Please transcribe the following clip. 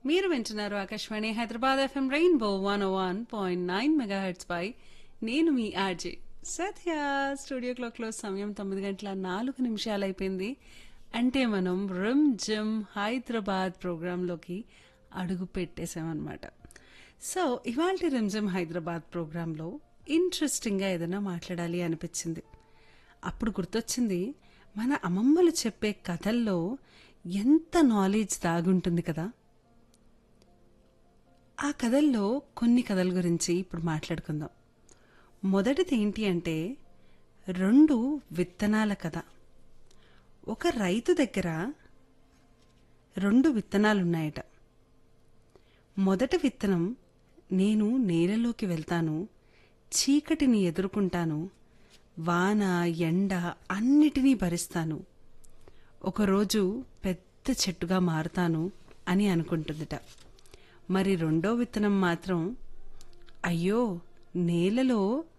మీరు వింటున్నారు Akashvani Hyderabad FM Rainbow one one point nine megahertz పై నేను మీ ఆర్జే సత్య స్టూడియో క్లాక్లో సమయం తొమ్మిది గంటల నాలుగు నిమిషాలు అయిపోయింది అంటే మనం రిమ్ జిమ్ హైదరాబాద్ ప్రోగ్రాంలోకి అడుగు పెట్టేశామన్నమాట సో ఇవాళ రిమ్ జిమ్ హైదరాబాద్ ప్రోగ్రాంలో ఇంట్రెస్టింగ్గా ఏదైనా మాట్లాడాలి అనిపించింది అప్పుడు గుర్తొచ్చింది మన అమ్మమ్మలు చెప్పే కథల్లో ఎంత నాలెడ్జ్ దాగుంటుంది కదా ఆ కథల్లో కొన్ని కథల గురించి ఇప్పుడు మాట్లాడుకుందాం మొదటిది ఏంటి అంటే రెండు విత్తనాల కథ ఒక రైతు దగ్గర రెండు విత్తనాలున్నాయట మొదటి విత్తనం నేను నేలలోకి వెళ్తాను చీకటిని ఎదుర్కొంటాను వాన ఎండ అన్నిటినీ భరిస్తాను ఒకరోజు పెద్ద చెట్టుగా మారుతాను అని అనుకుంటుందిట మరి రెండో విత్తనం మాత్రం అయ్యో నేలలో